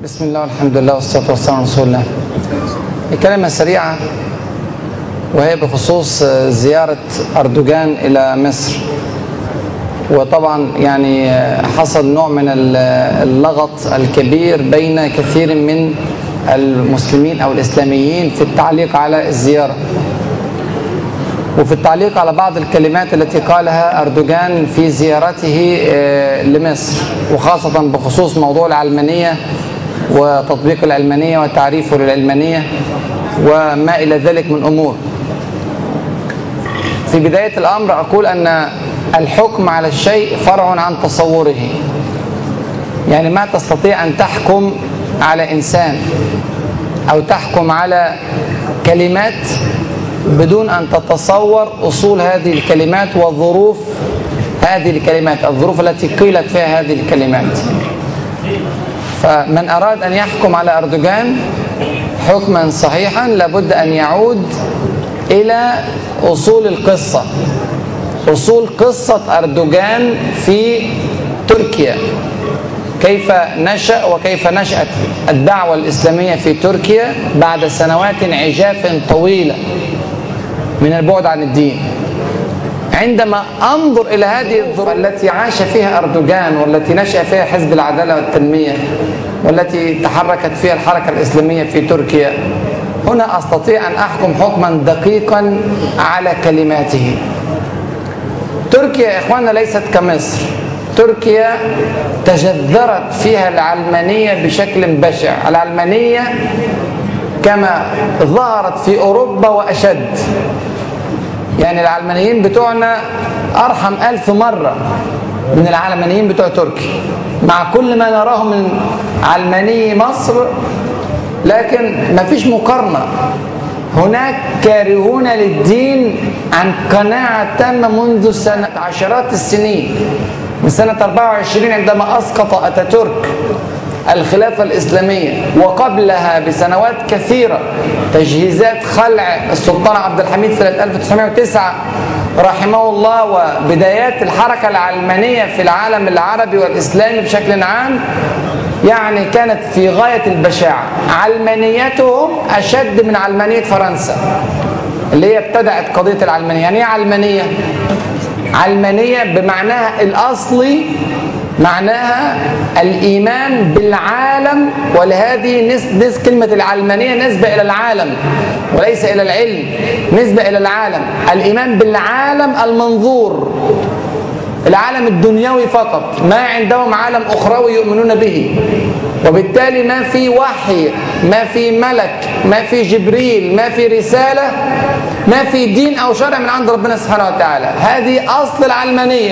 بسم الله والحمد لله والصلاة والسلام على رسول الله الكلمة سريعة وهي بخصوص زيارة أردوغان إلى مصر وطبعا يعني حصل نوع من اللغط الكبير بين كثير من المسلمين أو الإسلاميين في التعليق على الزيارة وفي التعليق على بعض الكلمات التي قالها أردوغان في زيارته لمصر وخاصة بخصوص موضوع العلمانية وتطبيق العلمانية وتعريفه للعلمانية وما إلى ذلك من أمور في بداية الأمر أقول أن الحكم على الشيء فرع عن تصوره يعني ما تستطيع أن تحكم على إنسان أو تحكم على كلمات بدون أن تتصور أصول هذه الكلمات وظروف هذه الكلمات الظروف التي قيلت فيها هذه الكلمات فمن أراد أن يحكم على أردوغان حكما صحيحا لابد أن يعود إلى أصول القصة أصول قصة أردوغان في تركيا كيف نشأ وكيف نشأت الدعوة الإسلامية في تركيا بعد سنوات عجاف طويلة من البعد عن الدين عندما أنظر إلى هذه الظروف التي عاش فيها أردوغان والتي نشأ فيها حزب العدالة والتنمية والتي تحركت فيها الحركة الإسلامية في تركيا هنا أستطيع أن أحكم حكما دقيقا على كلماته تركيا يا إخواننا ليست كمصر تركيا تجذرت فيها العلمانية بشكل بشع العلمانية كما ظهرت في أوروبا وأشد يعني العلمانيين بتوعنا أرحم ألف مرة من العلمانيين بتوع تركيا مع كل ما نراه من علماني مصر لكن ما فيش مقارنة هناك كارهون للدين عن قناعة تامة منذ سنة عشرات السنين من سنة 24 عندما أسقط أتاتورك الخلافة الإسلامية وقبلها بسنوات كثيرة تجهيزات خلع السلطان عبد الحميد سنة 1909 رحمه الله وبدايات الحركة العلمانية في العالم العربي والإسلامي بشكل عام يعني كانت في غاية البشاعة علمانيتهم أشد من علمانية فرنسا اللي هي ابتدأت قضية العلمانية يعني ايه علمانية؟ علمانية بمعناها الأصلي معناها الإيمان بالعالم ولهذه نس نس كلمة العلمانية نسبة إلى العالم وليس إلى العلم نسبة إلى العالم الإيمان بالعالم المنظور العالم الدنيوي فقط ما عندهم عالم أخروي يؤمنون به وبالتالي ما في وحي ما في ملك ما في جبريل ما في رسالة ما في دين أو شرع من عند ربنا سبحانه وتعالى هذه أصل العلمانية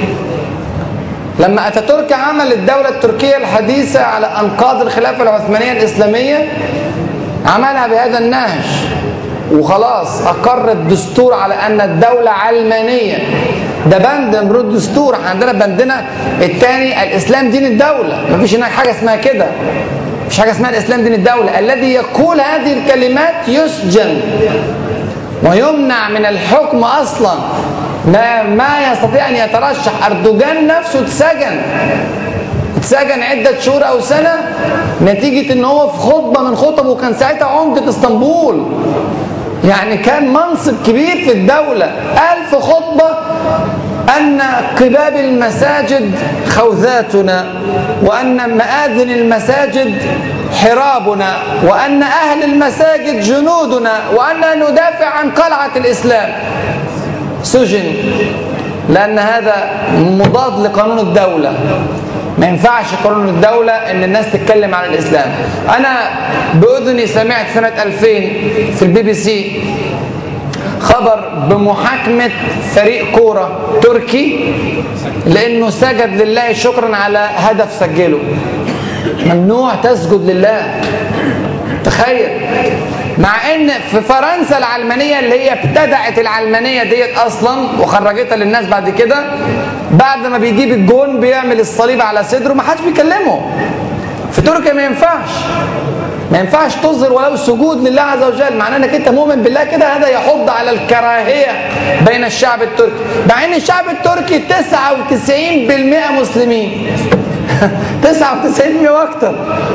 لما أتاتورك عمل الدولة التركية الحديثة على أنقاض الخلافة العثمانية الإسلامية عملها بهذا النهج وخلاص أقر الدستور على أن الدولة علمانية ده بند من الدستور احنا عندنا بندنا الثاني الإسلام دين الدولة مفيش هناك حاجة اسمها كده مفيش حاجة اسمها الإسلام دين الدولة الذي يقول هذه الكلمات يسجن ويمنع من الحكم أصلا ما ما يستطيع ان يترشح اردوغان نفسه اتسجن اتسجن عدة شهور او سنة نتيجة ان هو في خطبة من خطبه كان ساعتها عمدة اسطنبول يعني كان منصب كبير في الدولة ألف خطبة أن قباب المساجد خوذاتنا وأن مآذن المساجد حرابنا وأن أهل المساجد جنودنا وأن ندافع عن قلعة الإسلام سجن لأن هذا مضاد لقانون الدولة ما ينفعش قانون الدولة ان الناس تتكلم عن الاسلام انا باذني سمعت سنة 2000 في البي بي سي خبر بمحاكمة فريق كورة تركي لانه سجد لله شكرا على هدف سجله ممنوع تسجد لله تخيل مع ان في فرنسا العلمانيه اللي هي ابتدعت العلمانيه ديت اصلا وخرجتها للناس بعد كده بعد ما بيجيب الجون بيعمل الصليب على صدره ما حدش بيكلمه في تركيا ما ينفعش ما ينفعش تظهر ولو سجود لله عز وجل معناه انك انت مؤمن بالله كده هذا يحض على الكراهيه بين الشعب التركي مع ان الشعب التركي 99% مسلمين 99% واكتر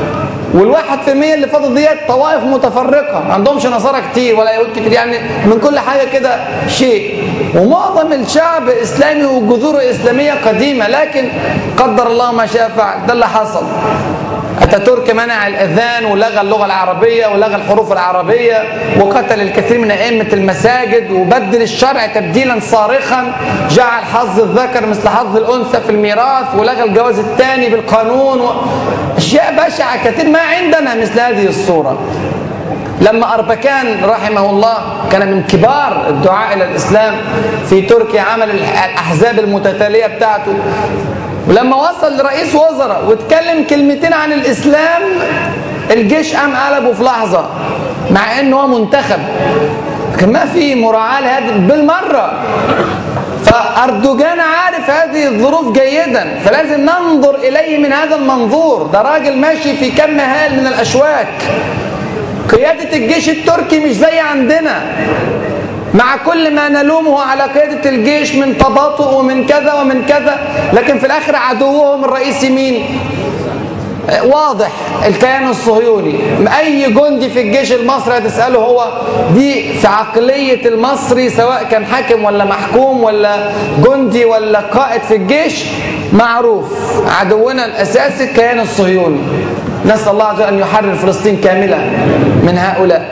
والواحد في المية اللي فاضل ديت طوائف متفرقة ما عندهمش نصارى كتير ولا يهود كتير يعني من كل حاجة كده شيء ومعظم الشعب إسلامي وجذوره إسلامية قديمة لكن قدر الله ما شاء فعل ده اللي حصل اتاتورك منع الاذان ولغى اللغه العربيه ولغى الحروف العربيه وقتل الكثير من ائمه المساجد وبدل الشرع تبديلا صارخا جعل حظ الذكر مثل حظ الانثى في الميراث ولغى الجواز الثاني بالقانون و... اشياء بشعه كثير ما عندنا مثل هذه الصوره لما أربكان رحمه الله كان من كبار الدعاء إلى الإسلام في تركيا عمل الأحزاب المتتالية بتاعته ولما وصل لرئيس وزراء واتكلم كلمتين عن الإسلام الجيش قام قلبه في لحظة مع إن هو منتخب لكن ما في مراعاة لهذه بالمرة فأردوغان عارف هذه الظروف جيدا فلازم ننظر إليه من هذا المنظور ده راجل ماشي في كم هال من الأشواك قيادة الجيش التركي مش زي عندنا مع كل ما نلومه على قيادة الجيش من تباطؤ ومن كذا ومن كذا لكن في الآخر عدوهم الرئيسي مين واضح الكيان الصهيوني اي جندي في الجيش المصري هتساله هو دي في عقليه المصري سواء كان حاكم ولا محكوم ولا جندي ولا قائد في الجيش معروف عدونا الاساسي الكيان الصهيوني نسال الله عز وجل ان يحرر فلسطين كامله من هؤلاء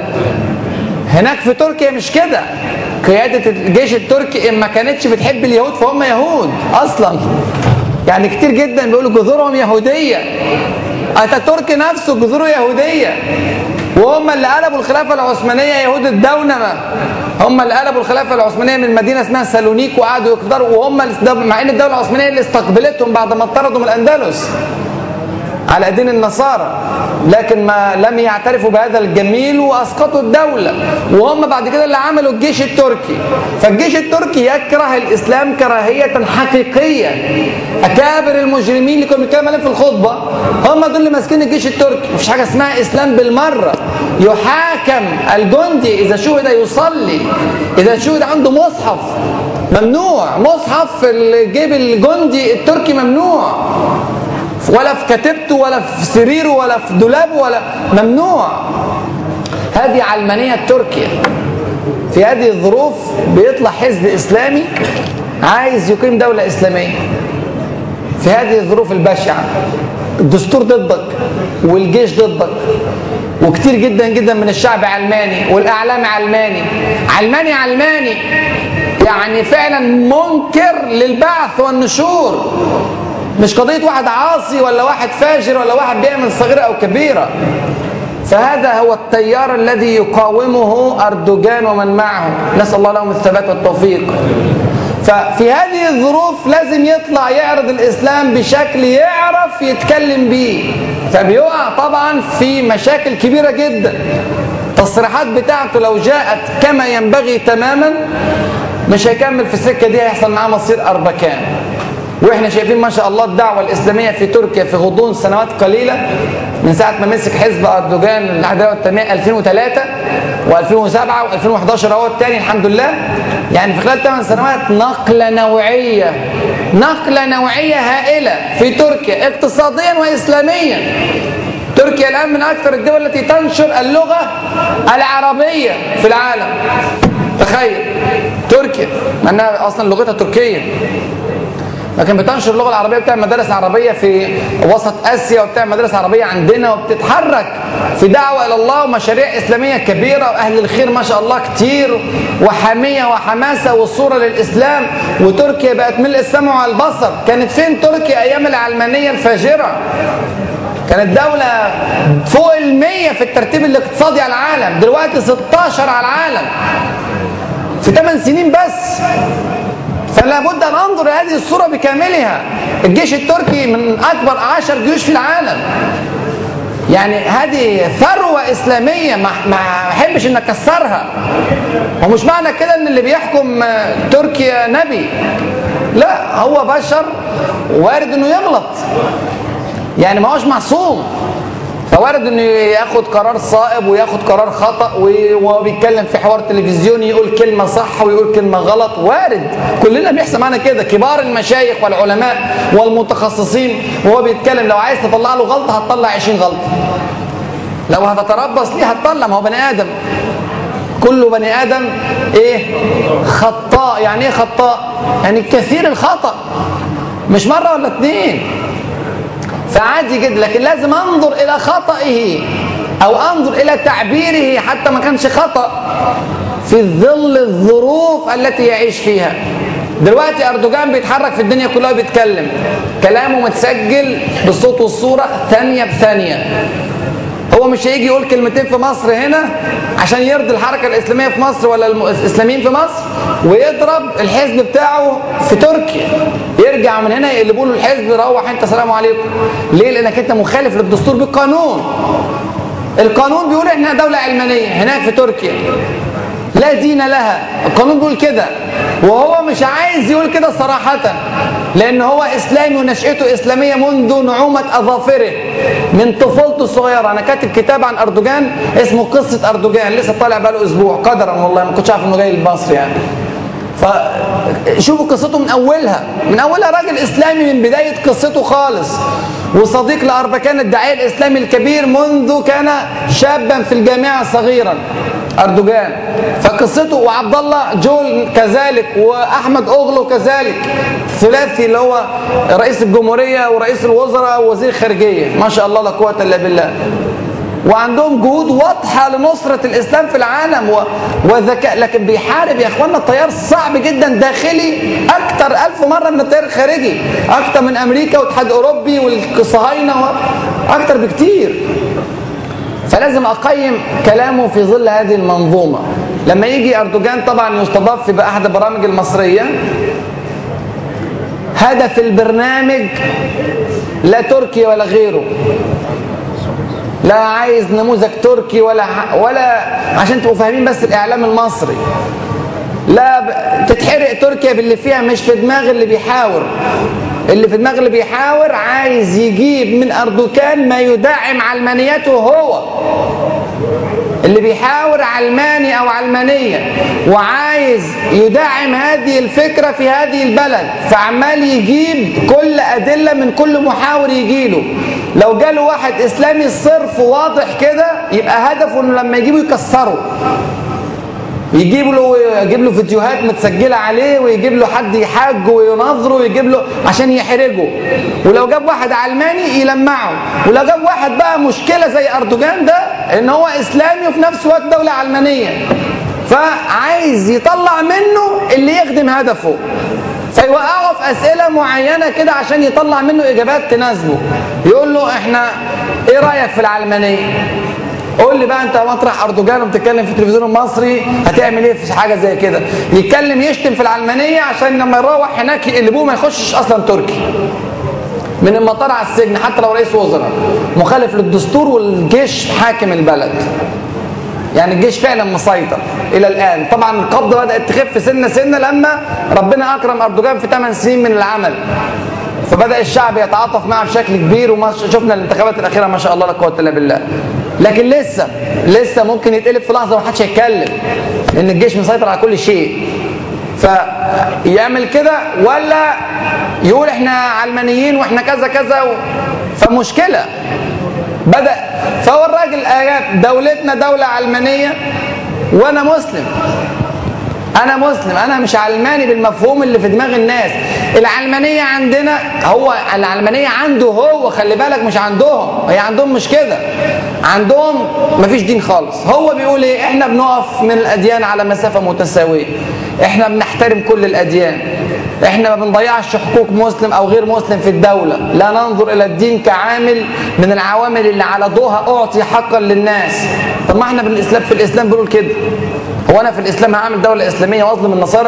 هناك في تركيا مش كده قيادة الجيش التركي إن ما كانتش بتحب اليهود فهم يهود أصلا يعني كتير جدا بيقولوا جذورهم يهودية أتاتورك نفسه جذوره يهودية وهم اللي قلبوا الخلافة العثمانية يهود الدونمة هم اللي قلبوا الخلافة العثمانية من مدينة اسمها سالونيك وقعدوا يقدروا وهم مع ان الدولة العثمانية اللي استقبلتهم بعد ما اطردوا من الأندلس على دين النصارى لكن ما لم يعترفوا بهذا الجميل واسقطوا الدوله وهم بعد كده اللي عملوا الجيش التركي فالجيش التركي يكره الاسلام كراهيه حقيقيه اكابر المجرمين اللي كنا بنتكلم عليهم في الخطبه هم دول اللي ماسكين الجيش التركي مفيش حاجه اسمها اسلام بالمره يحاكم الجندي اذا شهد يصلي اذا شهد عنده مصحف ممنوع مصحف في جيب الجندي التركي ممنوع ولا في كتيبته ولا في سريره ولا في دولابه ولا ممنوع هذه علمانية تركيا في هذه الظروف بيطلع حزب إسلامي عايز يقيم دولة إسلامية في هذه الظروف البشعة الدستور ضدك والجيش ضدك وكتير جدا جدا من الشعب علماني والإعلام علماني علماني علماني يعني فعلا منكر للبعث والنشور مش قضية واحد عاصي ولا واحد فاجر ولا واحد بيعمل صغيرة أو كبيرة فهذا هو التيار الذي يقاومه أردوغان ومن معه نسأل الله لهم الثبات والتوفيق ففي هذه الظروف لازم يطلع يعرض الإسلام بشكل يعرف يتكلم بيه فبيقع طبعا في مشاكل كبيرة جدا التصريحات بتاعته لو جاءت كما ينبغي تماما مش هيكمل في السكة دي هيحصل معاه مصير أربكان واحنا شايفين ما شاء الله الدعوه الاسلاميه في تركيا في غضون سنوات قليله من ساعه ما مسك حزب اردوغان العداله والتنميه 2003 و2007 و2011 اهو الثاني الحمد لله يعني في خلال 8 سنوات نقله نوعيه نقله نوعيه هائله في تركيا اقتصاديا واسلاميا تركيا الان من اكثر الدول التي تنشر اللغه العربيه في العالم تخيل تركيا مع انها اصلا لغتها تركيه لكن بتنشر اللغه العربيه بتعمل مدارس عربيه في وسط اسيا وبتعمل مدارس عربيه عندنا وبتتحرك في دعوه الى الله ومشاريع اسلاميه كبيره واهل الخير ما شاء الله كتير وحميه وحماسه والصوره للاسلام وتركيا بقت ملء السمع والبصر كانت فين تركيا ايام العلمانيه الفاجره كانت دولة فوق المية في الترتيب الاقتصادي على العالم دلوقتي 16 على العالم في 8 سنين بس فلا بد ان انظر هذه الصوره بكاملها الجيش التركي من اكبر عشر جيوش في العالم يعني هذه ثروة إسلامية ما أحبش إن أكسرها ومش معنى كده إن اللي بيحكم تركيا نبي لا هو بشر وارد إنه يغلط يعني ما هوش معصوم فوارد انه ياخد قرار صائب وياخد قرار خطا وهو بيتكلم في حوار تلفزيوني يقول كلمه صح ويقول كلمه غلط وارد كلنا بيحصل معانا كده كبار المشايخ والعلماء والمتخصصين وهو بيتكلم لو عايز تطلع له غلطه هتطلع 20 غلطه لو هتتربص ليه هتطلع ما هو بني ادم كل بني ادم ايه خطاء يعني ايه خطاء يعني كثير الخطا مش مره ولا اتنين فعادي جدا لكن لازم انظر الى خطئه او انظر الى تعبيره حتى ما كانش خطا في ظل الظروف التي يعيش فيها دلوقتي اردوغان بيتحرك في الدنيا كلها وبيتكلم كلامه متسجل بالصوت والصوره ثانيه بثانيه هو مش هيجي يقول كلمتين في مصر هنا عشان يرضي الحركه الاسلاميه في مصر ولا الاسلاميين في مصر ويضرب الحزب بتاعه في تركيا يرجع من هنا يقلبوا له الحزب روح انت سلام عليكم ليه لانك انت مخالف للدستور بالقانون القانون بيقول احنا دوله علمانيه هناك في تركيا لا دين لها القانون بيقول كده وهو مش عايز يقول كده صراحة لأن هو إسلامي ونشأته إسلامية منذ نعومة أظافره من طفولته الصغيرة أنا كاتب كتاب عن أردوغان اسمه قصة أردوغان لسه طالع بقاله أسبوع قدرا والله ما كنتش عارف إنه جاي لمصر يعني فشوفوا قصته من أولها من أولها راجل إسلامي من بداية قصته خالص وصديق لأربكان الداعية الإسلامي الكبير منذ كان شابا في الجامعة صغيرا أردوغان فقصته وعبد الله جول كذلك وأحمد أغلو كذلك ثلاثي اللي هو رئيس الجمهورية ورئيس الوزراء ووزير الخارجية ما شاء الله لا قوة إلا بالله وعندهم جهود واضحة لنصرة الإسلام في العالم و... وذكاء لكن بيحارب يا إخواننا التيار صعب جدا داخلي أكتر ألف مرة من التيار الخارجي أكتر من أمريكا والاتحاد الأوروبي والصهاينة و... أكتر بكتير فلازم أقيم كلامه في ظل هذه المنظومة لما يجي أردوغان طبعا يستضاف في أحد البرامج المصرية هدف البرنامج لا تركي ولا غيره لا عايز نموذج تركي ولا ولا عشان تبقوا فاهمين بس الاعلام المصري لا تتحرق تركيا باللي فيها مش في دماغ اللي بيحاور اللي في دماغ اللي بيحاور عايز يجيب من اردوغان ما يدعم علمانيته هو اللي بيحاور علماني او علمانيه وعايز يدعم هذه الفكره في هذه البلد فعمال يجيب كل ادله من كل محاور يجيله لو جاله واحد اسلامي صرف واضح كده يبقى هدفه انه لما يجيبه يكسره يجيب له يجيب له فيديوهات متسجله عليه ويجيب له حد يحاجه وينظره ويجيب له عشان يحرجه ولو جاب واحد علماني يلمعه ولو جاب واحد بقى مشكله زي اردوغان ده ان هو اسلامي وفي نفس الوقت دوله علمانيه فعايز يطلع منه اللي يخدم هدفه فيوقعه في اسئله معينه كده عشان يطلع منه اجابات تناسبه يقول له احنا ايه رايك في العلمانيه قول لي بقى انت مطرح اردوغان وبتتكلم في التلفزيون المصري هتعمل ايه في حاجه زي كده يتكلم يشتم في العلمانيه عشان لما يروح هناك يقلبوه ما يخشش اصلا تركي من المطار على السجن حتى لو رئيس وزراء مخالف للدستور والجيش حاكم البلد يعني الجيش فعلا مسيطر الى الان طبعا القبضه بدات تخف سنه سنه لما ربنا اكرم اردوغان في 8 سنين من العمل فبدا الشعب يتعاطف معه بشكل كبير وما شفنا الانتخابات الاخيره ما شاء الله لا قوه الا بالله لكن لسه لسه ممكن يتقلب في لحظه ومحدش هيتكلم لان الجيش مسيطر على كل شيء فيعمل كده ولا يقول احنا علمانيين واحنا كذا كذا و... فمشكله بدا فهو الراجل ايات دولتنا دوله علمانيه وانا مسلم انا مسلم انا مش علماني بالمفهوم اللي في دماغ الناس العلمانيه عندنا هو العلمانيه عنده هو خلي بالك مش عندهم هي عندهم مش كده عندهم مفيش دين خالص هو بيقول ايه احنا بنقف من الاديان على مسافه متساويه احنا بنحترم كل الاديان احنا ما بنضيعش حقوق مسلم او غير مسلم في الدوله لا ننظر الى الدين كعامل من العوامل اللي على ضوءها اعطي حقا للناس طب ما احنا بالاسلام في الاسلام بنقول كده هو انا في الاسلام هعمل دوله اسلاميه واظلم النصارى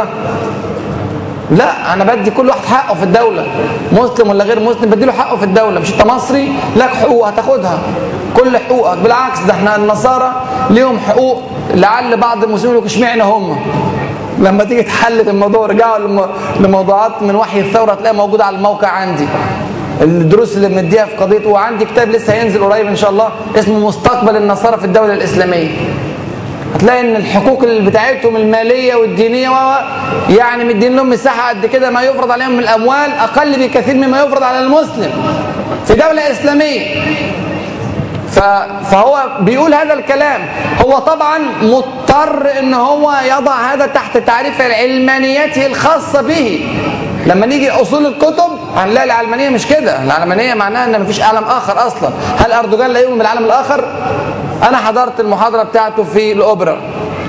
لا انا بدي كل واحد حقه في الدوله مسلم ولا غير مسلم بدي له حقه في الدوله مش انت مصري لك حقوق هتاخدها كل حقوقك بالعكس ده احنا النصارى ليهم حقوق لعل بعض المسلمين يقولوا اشمعنى هم لما تيجي تحلل الموضوع ورجعوا لموضوعات من وحي الثوره تلاقيها موجوده على الموقع عندي الدروس اللي بنديها في قضيه وعندي كتاب لسه هينزل قريب ان شاء الله اسمه مستقبل النصارى في الدوله الاسلاميه هتلاقي ان الحقوق اللي بتاعتهم الماليه والدينيه و يعني مدين لهم مساحه قد كده ما يفرض عليهم من الاموال اقل بكثير مما يفرض على المسلم في دوله اسلاميه فهو بيقول هذا الكلام هو طبعا مضطر ان هو يضع هذا تحت تعريف علمانيته الخاصة به لما نيجي اصول الكتب هنلاقي العلمانيه مش كده العلمانيه معناها ان مفيش عالم اخر اصلا هل اردوغان لا يؤمن بالعالم الاخر انا حضرت المحاضره بتاعته في الاوبرا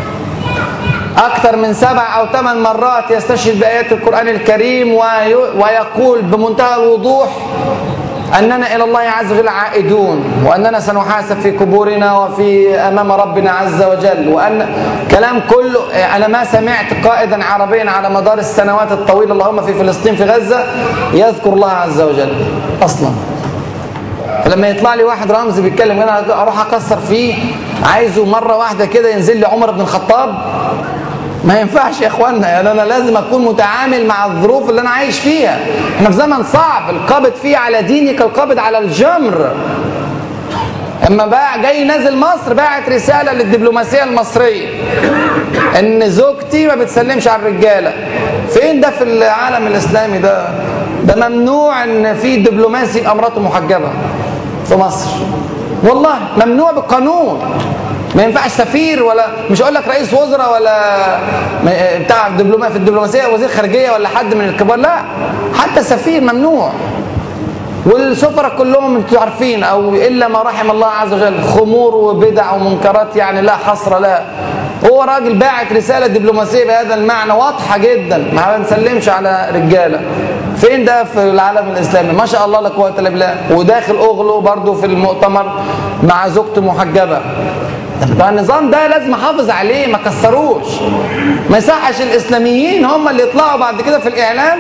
أكثر من سبع أو ثمان مرات يستشهد بآيات القرآن الكريم ويقول بمنتهى الوضوح أننا إلى الله عز وجل عائدون وأننا سنحاسب في قبورنا وفي أمام ربنا عز وجل وأن كلام كله أنا ما سمعت قائدا عربيا على مدار السنوات الطويلة اللهم في فلسطين في غزة يذكر الله عز وجل أصلا فلما يطلع لي واحد رمز بيتكلم انا اروح اكسر فيه عايزه مره واحده كده ينزل لي عمر بن الخطاب ما ينفعش يا اخوانا يعني انا لازم اكون متعامل مع الظروف اللي انا عايش فيها احنا في زمن صعب القابض فيه على ديني كالقابض على الجمر اما بقى جاي نازل مصر باعت رساله للدبلوماسيه المصريه ان زوجتي ما بتسلمش على الرجاله فين ده في العالم الاسلامي ده ده ممنوع ان في دبلوماسي يبقى مراته محجبه في مصر والله ممنوع بالقانون ما ينفعش سفير ولا مش اقول لك رئيس وزراء ولا بتاع دبلوماسيه في الدبلوماسيه وزير خارجيه ولا حد من الكبار لا حتى سفير ممنوع والسفراء كلهم انتوا عارفين او الا ما رحم الله عز وجل خمور وبدع ومنكرات يعني لا حصر لا هو راجل باعت رساله دبلوماسيه بهذا المعنى واضحه جدا ما بنسلمش على رجاله فين ده في العالم الاسلامي ما شاء الله لا قوه الا بالله وداخل اغلو برضه في المؤتمر مع زوجته محجبه فالنظام ده لازم احافظ عليه ما كسروش ما يصحش الاسلاميين هم اللي يطلعوا بعد كده في الاعلام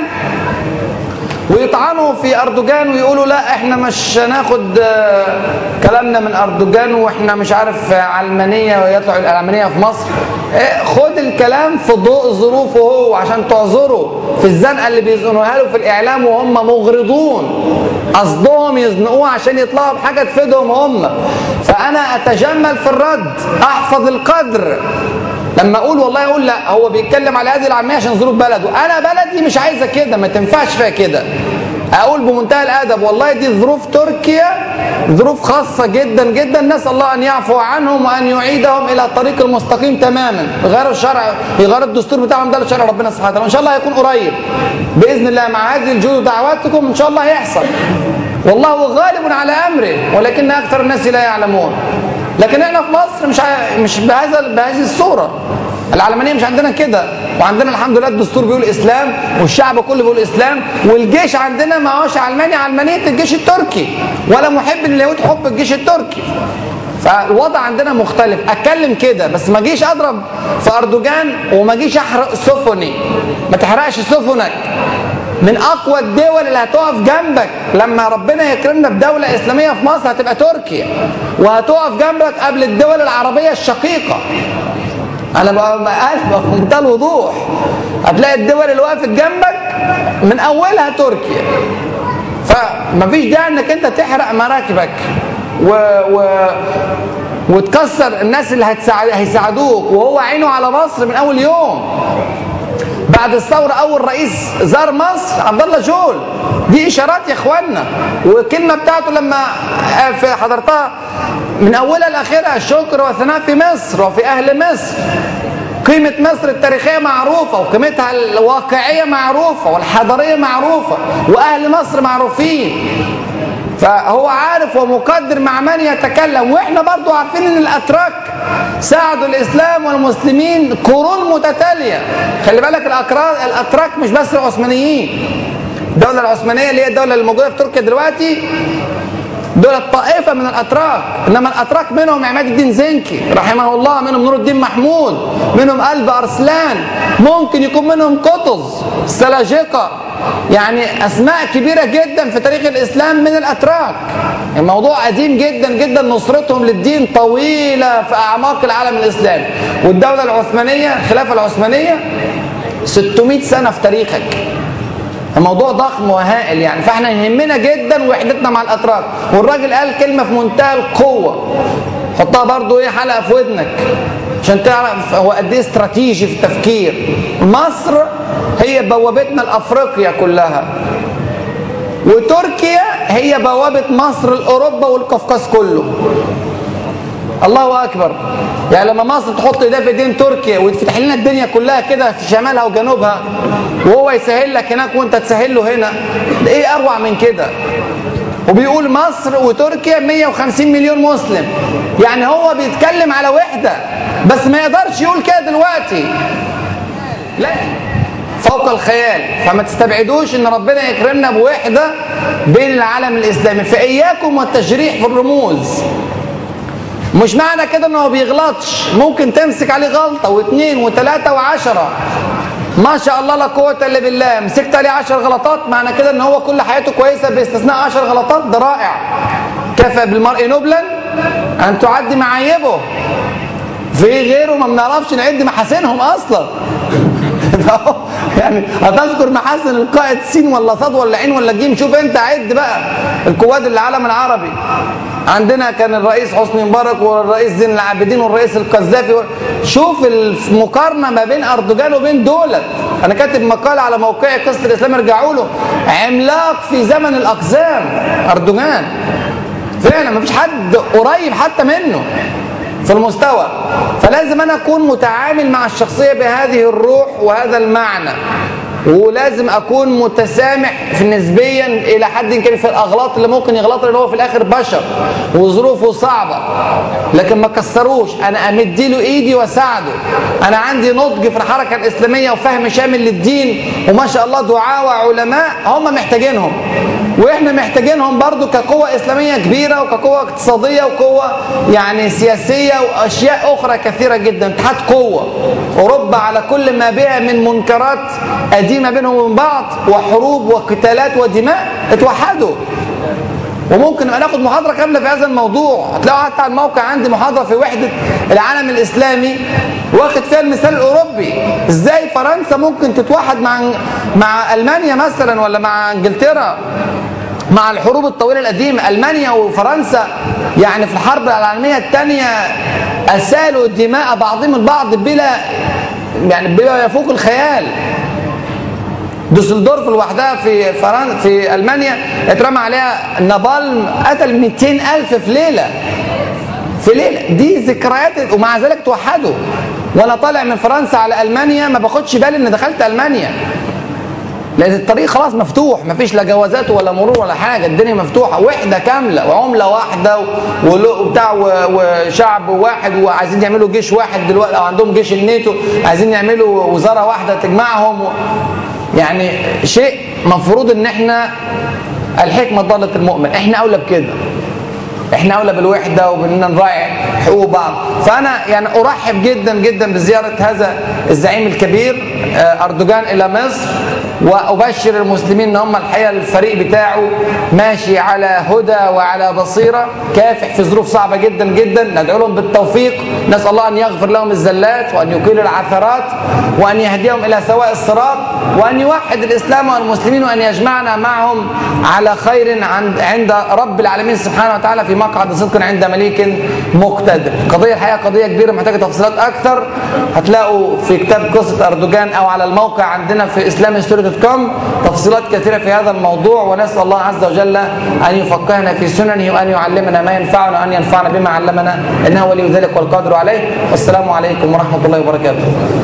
ويطعنوا في اردوغان ويقولوا لا احنا مش هناخد كلامنا من اردوغان واحنا مش عارف علمانيه ويطلعوا العلمانيه في مصر خد الكلام في ضوء ظروفه هو عشان تعذره في الزنقه اللي بيزنقوها له في الاعلام وهم مغرضون قصدهم يزنقوه عشان يطلعوا بحاجه تفيدهم هم فانا اتجمل في الرد احفظ القدر لما اقول والله اقول لا هو بيتكلم على هذه العاميه عشان ظروف بلده انا بلدي مش عايزه كده ما تنفعش فيها كده اقول بمنتهى الادب والله دي ظروف تركيا ظروف خاصه جدا جدا نسال الله ان يعفو عنهم وان يعيدهم الى الطريق المستقيم تماما غير الشرع غير الدستور بتاعهم ده شرع ربنا سبحانه وتعالى ان شاء الله هيكون قريب باذن الله مع هذه الجهود ودعواتكم ان شاء الله هيحصل والله غالب على امره ولكن اكثر الناس لا يعلمون لكن احنا في مصر مش مش بهذا بهذه الصوره العلمانيه مش عندنا كده وعندنا الحمد لله الدستور بيقول اسلام والشعب كله بيقول اسلام والجيش عندنا ما هوش علماني علمانيه الجيش التركي ولا محب لليهود حب الجيش التركي فالوضع عندنا مختلف اتكلم كده بس ما اجيش اضرب في اردوغان وما اجيش احرق سفني ما تحرقش سفنك من اقوى الدول اللي هتقف جنبك لما ربنا يكرمنا بدوله اسلاميه في مصر هتبقى تركيا وهتقف جنبك قبل الدول العربيه الشقيقه انا بقى بمنتهى الوضوح هتلاقي الدول اللي وقفت جنبك من اولها تركيا فمفيش داعي انك انت تحرق مراكبك و, و وتكسر الناس اللي هتساعد هيساعدوك وهو عينه على مصر من اول يوم بعد الثوره اول رئيس زار مصر عبد الله جول دي اشارات يا اخوانا والكلمه بتاعته لما حضرتها من اولها لاخرها الشكر والثناء في مصر وفي اهل مصر قيمة مصر التاريخية معروفة وقيمتها الواقعية معروفة والحضارية معروفة وأهل مصر معروفين فهو عارف ومقدر مع من يتكلم واحنا برضو عارفين ان الاتراك ساعدوا الاسلام والمسلمين قرون متتاليه خلي بالك الاتراك مش بس العثمانيين الدوله العثمانيه اللي هي الدوله اللي موجوده في تركيا دلوقتي دول طائفه من الاتراك انما الاتراك منهم عماد الدين زنكي رحمه الله منهم نور الدين محمود منهم قلب ارسلان ممكن يكون منهم قطز سلاجقه يعني اسماء كبيره جدا في تاريخ الاسلام من الاتراك الموضوع قديم جدا جدا نصرتهم للدين طويله في اعماق العالم الاسلامي والدوله العثمانيه الخلافه العثمانيه 600 سنه في تاريخك الموضوع ضخم وهائل يعني فاحنا يهمنا جدا وحدتنا مع الاتراك والراجل قال كلمه في منتهى القوه حطها برضو ايه حلقه في ودنك عشان تعرف هو قد ايه استراتيجي في التفكير مصر هي بوابتنا لافريقيا كلها وتركيا هي بوابة مصر لأوروبا والقفقاز كله الله أكبر يعني لما مصر تحط ايديها في ايدين تركيا وتفتح لنا الدنيا كلها كده في شمالها وجنوبها وهو يسهل لك هناك وانت تسهل له هنا ده ايه اروع من كده وبيقول مصر وتركيا 150 مليون مسلم يعني هو بيتكلم على وحدة بس ما يقدرش يقول كده دلوقتي لا فوق الخيال فما تستبعدوش ان ربنا يكرمنا بوحدة بين العالم الاسلامي فاياكم والتجريح في الرموز مش معنى كده انه ما بيغلطش ممكن تمسك عليه غلطة واثنين وثلاثة وعشرة ما شاء الله لا قوة الا بالله مسكت عليه عشر غلطات معنى كده ان هو كل حياته كويسة باستثناء عشر غلطات ده رائع كفى بالمرء نبلا ان تعدي معايبه في غيره ما بنعرفش نعد محاسنهم اصلا يعني هتذكر محاسن القائد سين ولا صاد ولا عين ولا جيم شوف انت عد بقى القوات العالم العربي عندنا كان الرئيس حسني مبارك والرئيس زين العابدين والرئيس القذافي شوف المقارنه ما بين اردوغان وبين دولت انا كاتب مقال على موقعي قصه الاسلام ارجعوا له عملاق في زمن الاقزام اردوغان فعلا ما فيش حد قريب حتى منه في المستوى فلازم انا اكون متعامل مع الشخصيه بهذه الروح وهذا المعنى ولازم اكون متسامح في نسبيا الى حد كبير في الاغلاط اللي ممكن يغلطها لان هو في الاخر بشر وظروفه صعبه لكن ما كسروش انا امد له ايدي واساعده انا عندي نضج في الحركه الاسلاميه وفهم شامل للدين وما شاء الله دعاء وعلماء هم محتاجينهم واحنا محتاجينهم برضو كقوة اسلامية كبيرة وكقوة اقتصادية وقوة يعني سياسية واشياء اخرى كثيرة جدا اتحاد قوة اوروبا على كل ما بها من منكرات قديمة بينهم وبين بعض وحروب وقتالات ودماء اتوحدوا وممكن نبقى ناخد محاضره كامله في هذا الموضوع هتلاقوا حتى على الموقع عندي محاضره في وحده العالم الاسلامي واخد فيها المثال الاوروبي ازاي فرنسا ممكن تتوحد مع مع المانيا مثلا ولا مع انجلترا مع الحروب الطويله القديمه المانيا وفرنسا يعني في الحرب العالميه الثانيه اسالوا دماء بعضهم البعض بلا يعني بلا يفوق الخيال دوسلدورف لوحدها في فرنسا في المانيا اترمى عليها نابالم قتل 200 الف في ليله في ليله دي ذكريات ومع ذلك توحدوا وانا طالع من فرنسا على المانيا ما باخدش بالي ان دخلت المانيا لان الطريق خلاص مفتوح مفيش لا جوازات ولا مرور ولا حاجه الدنيا مفتوحه وحده كامله وعمله واحده وبتاع وشعب واحد وعايزين يعملوا جيش واحد دلوقتي او عندهم جيش الناتو عايزين يعملوا وزاره واحده تجمعهم يعني شيء مفروض ان احنا الحكمه ضاله المؤمن احنا اولى بكده احنا اولى بالوحده وباننا نراعي حقوق بعض فانا يعني ارحب جدا جدا بزياره هذا الزعيم الكبير اردوغان الى مصر وابشر المسلمين ان هم الحقيقه الفريق بتاعه ماشي على هدى وعلى بصيره كافح في ظروف صعبه جدا جدا ندعو لهم بالتوفيق نسال الله ان يغفر لهم الزلات وان يقيل العثرات وان يهديهم الى سواء الصراط وان يوحد الاسلام والمسلمين وان يجمعنا معهم على خير عند عند رب العالمين سبحانه وتعالى في مقعد صدق عند مليك مقتدر قضيه الحقيقه قضيه كبيره محتاجه تفصيلات اكثر هتلاقوا في كتاب قصه اردوغان او على الموقع عندنا في اسلام ستوري دوت كوم تفصيلات كثيره في هذا الموضوع ونسال الله عز وجل ان يفقهنا في سننه وان يعلمنا ما ينفعنا وان ينفعنا بما علمنا انه ولي ذلك والقادر عليه والسلام عليكم ورحمه الله وبركاته